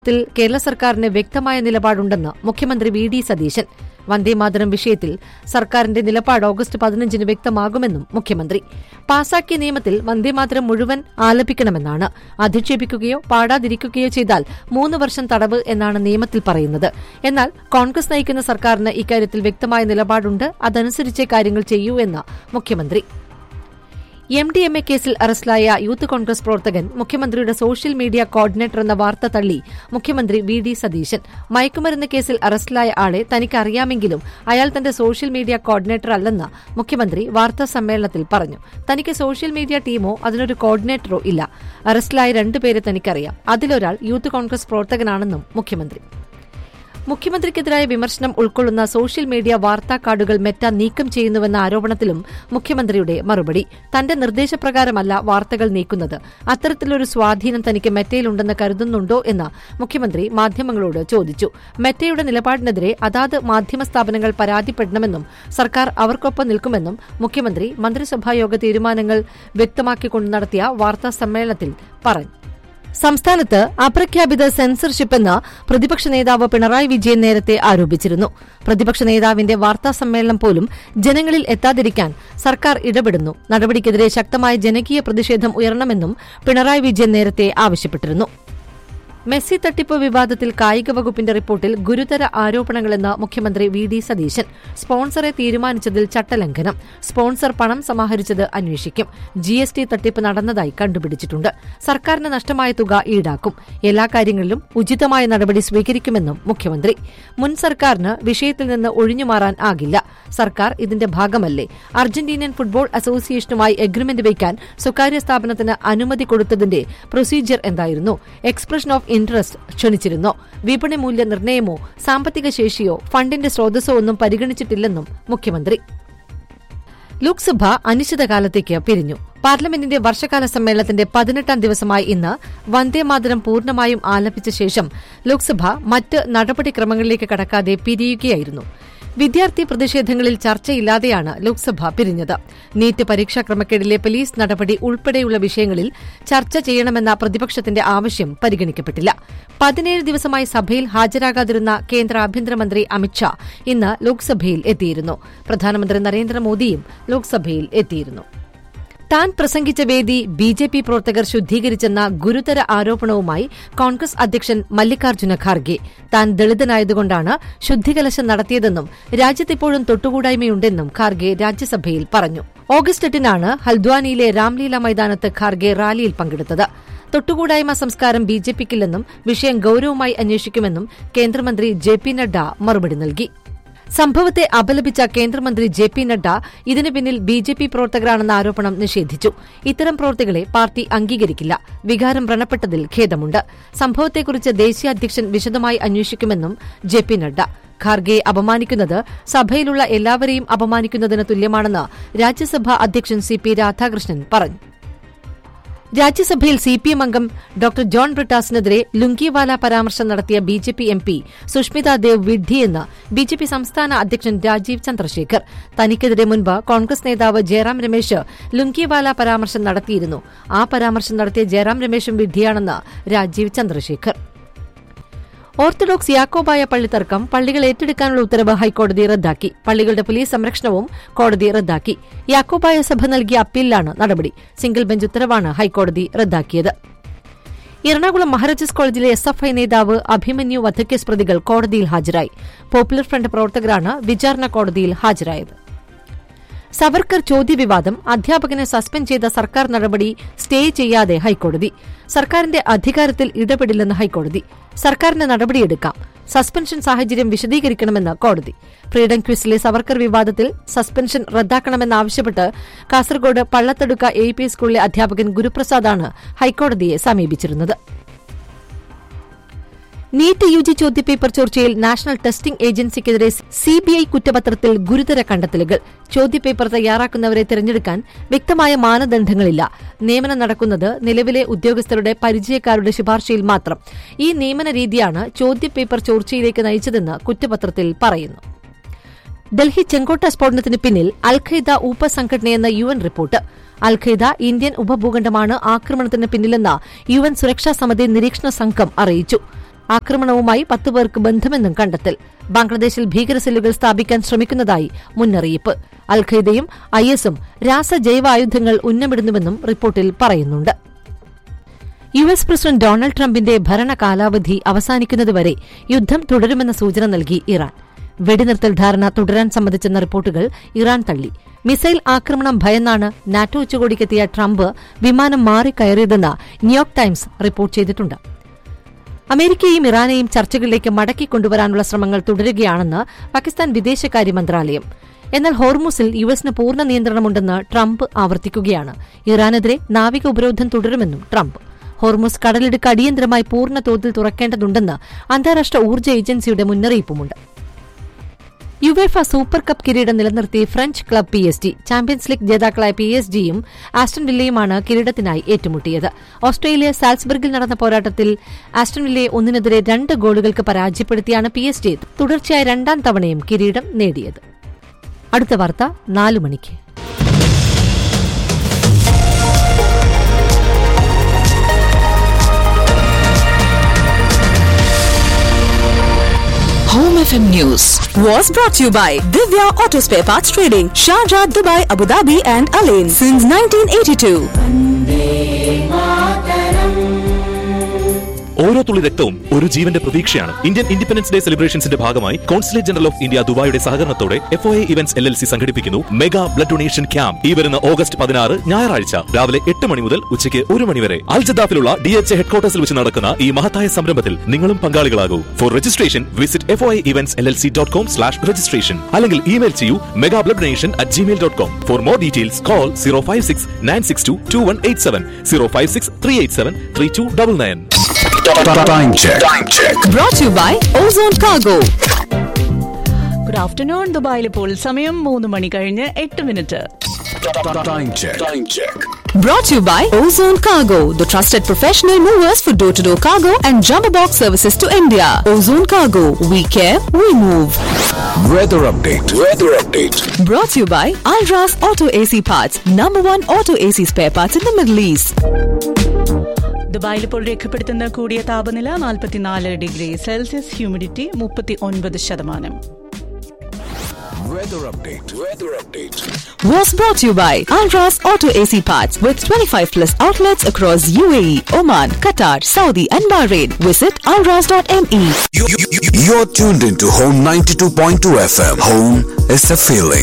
ത്തിൽ കേരള സർക്കാരിന് വ്യക്തമായ നിലപാടുണ്ടെന്ന് മുഖ്യമന്ത്രി വി ഡി സതീശൻ വന്ദേമാതരം വിഷയത്തിൽ സർക്കാരിന്റെ നിലപാട് ഓഗസ്റ്റ് പതിനഞ്ചിന് വ്യക്തമാകുമെന്നും മുഖ്യമന്ത്രി പാസാക്കിയ നിയമത്തിൽ വന്ദേമാതരം മുഴുവൻ ആലപിക്കണമെന്നാണ് അധിക്ഷേപിക്കുകയോ പാടാതിരിക്കുകയോ ചെയ്താൽ മൂന്ന് വർഷം തടവ് എന്നാണ് നിയമത്തിൽ പറയുന്നത് എന്നാൽ കോൺഗ്രസ് നയിക്കുന്ന സർക്കാരിന് ഇക്കാര്യത്തിൽ വ്യക്തമായ നിലപാടുണ്ട് അതനുസരിച്ചേ കാര്യങ്ങൾ ചെയ്യൂ എന്ന് മുഖ്യമന്ത്രി എം ഡി എം എ കേസിൽ അറസ്റ്റിലായ യൂത്ത് കോൺഗ്രസ് പ്രവർത്തകൻ മുഖ്യമന്ത്രിയുടെ സോഷ്യൽ മീഡിയ കോർഡിനേറ്റർ എന്ന വാർത്ത തള്ളി മുഖ്യമന്ത്രി വി ഡി സതീശൻ മയക്കുമരുന്ന് കേസിൽ അറസ്റ്റിലായ ആളെ തനിക്കറിയാമെങ്കിലും അയാൾ തന്റെ സോഷ്യൽ മീഡിയ കോർഡിനേറ്റർ അല്ലെന്ന് മുഖ്യമന്ത്രി വാർത്താ സമ്മേളനത്തിൽ പറഞ്ഞു തനിക്ക് സോഷ്യൽ മീഡിയ ടീമോ അതിനൊരു കോർഡിനേറ്ററോ ഇല്ല അറസ്റ്റിലായ രണ്ടുപേരെ തനിക്കറിയാം അതിലൊരാൾ യൂത്ത് കോൺഗ്രസ് പ്രവർത്തകനാണെന്നും മുഖ്യമന്ത്രി മുഖ്യമന്ത്രിക്കെതിരായ വിമർശനം ഉൾക്കൊള്ളുന്ന സോഷ്യൽ മീഡിയ വാർത്താ കാർഡുകൾ മെറ്റ നീക്കം ചെയ്യുന്നുവെന്ന ആരോപണത്തിലും മുഖ്യമന്ത്രിയുടെ മറുപടി തന്റെ നിർദ്ദേശപ്രകാരമല്ല വാർത്തകൾ നീക്കുന്നത് അത്തരത്തിലൊരു സ്വാധീനം തനിക്ക് മെറ്റയിലുണ്ടെന്ന് കരുതുന്നുണ്ടോ എന്ന് മുഖ്യമന്ത്രി മാധ്യമങ്ങളോട് ചോദിച്ചു മെറ്റയുടെ നിലപാടിനെതിരെ അതാത് മാധ്യമ സ്ഥാപനങ്ങൾ പരാതിപ്പെടണമെന്നും സർക്കാർ അവർക്കൊപ്പം നിൽക്കുമെന്നും മുഖ്യമന്ത്രി മന്ത്രിസഭായോഗ തീരുമാനങ്ങൾ വ്യക്തമാക്കിക്കൊണ്ട് നടത്തിയ വാർത്താ സമ്മേളനത്തിൽ പറഞ്ഞു സംസ്ഥാനത്ത് അപ്രഖ്യാപിത സെൻസർഷിപ്പ് എന്ന് പ്രതിപക്ഷ നേതാവ് പിണറായി വിജയൻ നേരത്തെ ആരോപിച്ചിരുന്നു പ്രതിപക്ഷ നേതാവിന്റെ വാർത്താ സമ്മേളനം പോലും ജനങ്ങളിൽ എത്താതിരിക്കാൻ സർക്കാർ ഇടപെടുന്നു നടപടിക്കെതിരെ ശക്തമായ ജനകീയ പ്രതിഷേധം ഉയരണമെന്നും പിണറായി വിജയൻ നേരത്തെ ആവശ്യപ്പെട്ടിരുന്നു മെസ്സി തട്ടിപ്പ് വിവാദത്തിൽ കായിക വകുപ്പിന്റെ റിപ്പോർട്ടിൽ ഗുരുതര ആരോപണങ്ങളെന്ന് മുഖ്യമന്ത്രി വി ഡി സതീശൻ സ്പോൺസറെ തീരുമാനിച്ചതിൽ ചട്ടലംഘനം സ്പോൺസർ പണം സമാഹരിച്ചത് അന്വേഷിക്കും ജി എസ് ടി തട്ടിപ്പ് നടന്നതായി കണ്ടുപിടിച്ചിട്ടുണ്ട് സർക്കാരിന് നഷ്ടമായ തുക ഈടാക്കും എല്ലാ കാര്യങ്ങളിലും ഉചിതമായ നടപടി സ്വീകരിക്കുമെന്നും മുഖ്യമന്ത്രി മുൻ സർക്കാരിന് വിഷയത്തിൽ നിന്ന് ഒഴിഞ്ഞുമാറാൻ ആകില്ല സർക്കാർ ഇതിന്റെ ഭാഗമല്ലേ അർജന്റീനിയൻ ഫുട്ബോൾ അസോസിയേഷനുമായി എഗ്രിമെന്റ് വയ്ക്കാൻ സ്വകാര്യ സ്ഥാപനത്തിന് അനുമതി കൊടുത്തതിന്റെ പ്രൊസീജിയർ എന്തായിരുന്നു എക്സ്പ്രഷൻ ഓഫ് ഇൻട്രസ്റ്റ് ക്ഷണിച്ചിരുന്നോ വിപണി മൂല്യ നിർണ്ണയമോ സാമ്പത്തിക ശേഷിയോ ഫണ്ടിന്റെ സ്രോതസ്സോ ഒന്നും പരിഗണിച്ചിട്ടില്ലെന്നും മുഖ്യമന്ത്രി ലോക്സഭ അനിശ്ചിതകാലത്തേക്ക് പിരിഞ്ഞു പാർലമെന്റിന്റെ വർഷകാല സമ്മേളനത്തിന്റെ പതിനെട്ടാം ദിവസമായ ഇന്ന് വന്ദേമാതരം പൂർണ്ണമായും ആലപിച്ച ശേഷം ലോക്സഭ മറ്റ് നടപടിക്രമങ്ങളിലേക്ക് കടക്കാതെ പിരിയുകയായിരുന്നു വിദ്യാർത്ഥി പ്രതിഷേധങ്ങളിൽ ചർച്ചയില്ലാതെയാണ് ലോക്സഭ പിരിഞ്ഞത് നീറ്റ് പരീക്ഷാ ക്രമക്കേടിലെ പോലീസ് നടപടി ഉൾപ്പെടെയുള്ള വിഷയങ്ങളിൽ ചർച്ച ചെയ്യണമെന്ന പ്രതിപക്ഷത്തിന്റെ ആവശ്യം പരിഗണിക്കപ്പെട്ടില്ല പതിനേഴ് ദിവസമായി സഭയിൽ ഹാജരാകാതിരുന്ന കേന്ദ്ര ആഭ്യന്തരമന്ത്രി അമിത്ഷാ ഇന്ന് ലോക്സഭയിൽ എത്തിയിരുന്നു പ്രധാനമന്ത്രി നരേന്ദ്രമോദിയും ലോക്സഭയിൽ എത്തിയിരുന്നു താൻ പ്രസംഗിച്ച വേദി ബി ജെ പി പ്രവർത്തകർ ശുദ്ധീകരിച്ചെന്ന ഗുരുതര ആരോപണവുമായി കോൺഗ്രസ് അധ്യക്ഷൻ മല്ലികാർജ്ജുന ഖാർഗെ താൻ ദളിതനായതുകൊണ്ടാണ് ശുദ്ധികലശം നടത്തിയതെന്നും രാജ്യത്തിപ്പോഴും തൊട്ടുകൂടായ്മയുണ്ടെന്നും ഖാർഗെ രാജ്യസഭയിൽ പറഞ്ഞു ഓഗസ്റ്റ് എട്ടിനാണ് ഹൽദ്വാനിയിലെ രാംലീല മൈതാനത്ത് ഖാർഗെ റാലിയിൽ പങ്കെടുത്തത് തൊട്ടുകൂടായ്മ സംസ്കാരം ബി ജെ പിക്കില്ലെന്നും വിഷയം ഗൌരവമായി അന്വേഷിക്കുമെന്നും കേന്ദ്രമന്ത്രി ജെ പി നഡ്ഡ മറുപടി നൽകി സംഭവത്തെ അപലപിച്ച കേന്ദ്രമന്ത്രി ജെ പി നഡ്ഡ ഇതിന് പിന്നിൽ ബി ജെ പി പ്രവർത്തകരാണെന്ന ആരോപണം നിഷേധിച്ചു ഇത്തരം പ്രവർത്തികളെ പാർട്ടി അംഗീകരിക്കില്ല വികാരം വ്രണപ്പെട്ടതിൽ ഖേദമുണ്ട് സംഭവത്തെക്കുറിച്ച് ദേശീയ അധ്യക്ഷൻ വിശദമായി അന്വേഷിക്കുമെന്നും ജെ പി നഡ്ഡ ഖാർഗെ അപമാനിക്കുന്നത് സഭയിലുള്ള എല്ലാവരെയും അപമാനിക്കുന്നതിന് തുല്യമാണെന്ന് രാജ്യസഭാ അധ്യക്ഷൻ സി പി രാധാകൃഷ്ണൻ പറഞ്ഞു രാജ്യസഭയിൽ സി പി എം അംഗം ഡോക്ടർ ജോൺ ബ്രിട്ടാസിനെതിരെ ലുങ്കിവാല പരാമർശം നടത്തിയ B J P M P Sushmita Dev വിഡ്ഢിയെന്ന് ബി ജെ പി സംസ്ഥാന അധ്യക്ഷൻ രാജീവ് ചന്ദ്രശേഖർ തനിക്കെതിരെ മുൻപ് കോൺഗ്രസ് നേതാവ് ജയറാം രമേശ് ലുങ്കിവാല പരാമർശം നടത്തിയിരുന്നു ആ പരാമർശം നടത്തിയ ജയറാം രമേശും വിഡ്ഢിയാണെന്ന് രാജീവ് ചന്ദ്രശേഖർ ഓർത്തഡോക്സ് യാക്കോബായ പള്ളി തർക്കം പള്ളികൾ ഏറ്റെടുക്കാനുള്ള ഉത്തരവ് ഹൈക്കോടതി റദ്ദാക്കി പള്ളികളുടെ പോലീസ് സംരക്ഷണവും കോടതി റദ്ദാക്കി യാക്കോബായ സഭ നൽകിയ അപ്പീലിലാണ് നടപടി സിംഗിൾ ബെഞ്ച് ഉത്തരവാണ് ഹൈക്കോടതി റദ്ദാക്കിയത് എറണാകുളം മഹാരാജാസ് കോളേജിലെ എസ് എഫ് ഐ നേതാവ് അഭിമന്യു വധക്കേസ് പ്രതികൾ കോടതിയിൽ ഹാജരായി പോപ്പുലർ ഫ്രണ്ട് പ്രവർത്തകരാണ് വിചാരണ കോടതിയിൽ ഹാജരായത് സവർക്കർ ചോദ്യവിവാദം അധ്യാപകനെ സസ്പെൻഡ് ചെയ്ത സർക്കാർ നടപടി സ്റ്റേ ചെയ്യാതെ ഹൈക്കോടതി സർക്കാരിന്റെ അധികാരത്തിൽ ഇടപെടില്ലെന്ന് ഹൈക്കോടതി സർക്കാരിന് നടപടിയെടുക്കാം സസ്പെൻഷൻ സാഹചര്യം വിശദീകരിക്കണമെന്ന് കോടതി ഫ്രീഡം ക്വിസിലെ സവർക്കർ വിവാദത്തിൽ സസ്പെൻഷൻ റദ്ദാക്കണമെന്നാവശ്യപ്പെട്ട് കാസർഗോഡ് പള്ളത്തടുക്ക എ പി സ്കൂളിലെ അധ്യാപകൻ ഗുരുപ്രസാദാണ് ഹൈക്കോടതിയെ സമീപിച്ചിരുന്നത് നീറ്റ് യു ജി ചോദ്യപേപ്പർ ചോർച്ചയിൽ നാഷണൽ ടെസ്റ്റിംഗ് ഏജൻസിക്കെതിരെ സിബിഐ കുറ്റപത്രത്തിൽ ഗുരുതര കണ്ടെത്തലുകൾ ചോദ്യപേപ്പർ തയ്യാറാക്കുന്നവരെ തിരഞ്ഞെടുക്കാൻ വ്യക്തമായ മാനദണ്ഡങ്ങളില്ല നിയമനം നടക്കുന്നത് നിലവിലെ ഉദ്യോഗസ്ഥരുടെ പരിചയക്കാരുടെ ശുപാർശയിൽ മാത്രം ഈ നിയമന രീതിയാണ് ചോദ്യപേപ്പർ ചോർച്ചയിലേക്ക് നയിച്ചതെന്ന് കുറ്റപത്രത്തിൽ പറയുന്നു ഡൽഹി ചെങ്കോട്ട സ്ഫോടനത്തിന് പിന്നിൽ അൽഖയ്ദ ഉപസംഘടനയെന്ന U N report al Qaeda Indian ഉപഭൂഖണ്ഡമാണ് ആക്രമണത്തിന് പിന്നിലെന്ന് യു എൻ സുരക്ഷാ സമിതി നിരീക്ഷണ സംഘം അറിയിച്ചു ആക്രമണവുമായി പത്ത് പേർക്ക് ബന്ധമെന്നും കണ്ടെത്തൽ ബംഗ്ലാദേശിൽ ഭീകരസെല്ലുകൾ സ്ഥാപിക്കാൻ ശ്രമിക്കുന്നതായി മുന്നറിയിപ്പ് അൽഖയ്ദയും ഐ എസും രാസജൈവായുധങ്ങൾ ഉന്നമിടുന്നുവെന്നും റിപ്പോർട്ടിൽ പറയുന്നുണ്ട് യു എസ് പ്രസിഡന്റ് ഡൊണാൾഡ് ട്രംപിന്റെ ഭരണകാലാവധി അവസാനിക്കുന്നതുവരെ യുദ്ധം തുടരുമെന്ന സൂചന നൽകി ഇറാൻ വെടിനിർത്തൽ ധാരണ തുടരാൻ സംബന്ധിച്ചെന്ന റിപ്പോർട്ടുകൾ ഇറാൻ തള്ളി മിസൈൽ ആക്രമണം ഭയന്നാണ് നാറ്റോ ഉച്ചകോടിക്കെത്തിയ ട്രംപ് വിമാനം മാറിക്കയറിയതെന്ന് ന്യൂയോർക്ക് ടൈംസ് റിപ്പോർട്ട് ചെയ്തിട്ടുണ്ട് അമേരിക്കയും ഇറാനെയും ചർച്ചകളിലേക്ക് മടക്കി കൊണ്ടുവരാനുള്ള ശ്രമങ്ങൾ തുടരുകയാണെന്ന് പാകിസ്ഥാൻ വിദേശകാര്യ മന്ത്രാലയം എന്നാൽ ഹോർമുസിൽ യു എസിന് പൂർണ്ണ നിയന്ത്രണമുണ്ടെന്ന് ട്രംപ് ആവർത്തിക്കുകയാണ് ഇറാനെതിരെ നാവിക ഉപരോധം തുടരുമെന്നും ട്രംപ് ഹോർമുസ് കടലിടുക്ക് അടിയന്തരമായി പൂർണ്ണ തോതിൽ തുറക്കേണ്ടതുണ്ടെന്ന് അന്താരാഷ്ട്ര ഊർജ്ജ ഏജൻസിയുടെ മുന്നറിയിപ്പുമുണ്ട് യുവേഫ സൂപ്പർ കപ്പ് കിരീടം നിലനിർത്തി French club P S G champions league ജേതാക്കളായ പി എസ് ജിയും ആസ്റ്റൺ വില്ലയുമാണ് കിരീടത്തിനായി ഏറ്റുമുട്ടിയത് ഓസ്ട്രേലിയ സാൽസ്ബർഗിൽ നടന്ന പോരാട്ടത്തിൽ ആസ്റ്റൺ വില്ലയെ ഒന്നിനെതിരെ രണ്ട് ഗോളുകൾക്ക് പരാജയപ്പെടുത്തിയാണ് പി എസ് ജി തുടർച്ചയായ രണ്ടാം തവണയും കിരീടം നേടിയത് അടുത്ത വാർത്ത നാലു മണിക്ക് Home FM News was brought to you by Divya Auto Spare Parts Trading, Sharjah, Dubai, Abu Dhabi, and Alain since 1982. ഓരോ തുള്ളി രക്തവും ഒരു ജീവന്റെ പ്രതീക്ഷയാണ് ഇന്ത്യൻ ഇൻഡിപെൻഡൻസ് ഡേ സെലിബ്രേഷൻസിന്റെ ഭാഗമായി കോൺസുലേറ്റ് ജനറൽ ഓഫ് ഇന്ത്യ ദുബായിയുടെ സഹകരണത്തോടെ F O A events L L C സംഘടിപ്പിക്കുന്നു മെഗാ ബ്ലഡ് ഡൊണേഷൻ ക്യാമ്പ് ഈ വരുന്ന ഓഗസ്റ്റ് പതിനാറ് ഞായറാഴ്ച രാവിലെ എട്ട് മണി മുതൽ ഉച്ചയ്ക്ക് ഒരു മണി വരെ അൽജദാഫിലുള്ള ഡി എച്ച് ഹെഡ്ക്വാർട്ടേഴ്സിൽ വെച്ച് നടക്കുന്ന ഈ മഹത്തായ സംരംഭത്തിൽ നിങ്ങളും പങ്കാളികളാകൂ for registration visit F O I events L L C dot com slash registration അല്ലെങ്കിൽ ഇമെയിൽ ചെയ്യൂ mega blood donation at Gmail dot com for more details call zero five six nine six two two one eight seven zero five six three eight seven three two double nine Time check. Time check. Brought to you by Ozone Cargo. Good afternoon ദുബായിൽ ഇപ്പോൾ സമയം മൂന്ന് മണി കഴിഞ്ഞ് എട്ട് minute Time check. Time check. Brought to you by Ozone Cargo, the trusted professional movers for door to door cargo and jumbo box services to India. Ozone Cargo, we care, we move. Weather update. Weather update. Brought to you by Alras Auto AC Parts, number one auto AC spare parts in the Middle East. ദുബായിൽ ഇപ്പോൾ രേഖപ്പെടുത്തുന്ന കൂടിയ താപനില നാൽപ്പത്തിനാല് degree Celsius humidity മുപ്പത്തി ഒൻപത് ശതമാനം Weather update. Weather update. Was brought to you by Alras Auto AC Parts with 25 plus outlets across UAE, Oman, Qatar, Saudi, and Bahrain. Visit alras.me. You, you, you, you're tuned into Home 92.2 FM. Home is a feeling.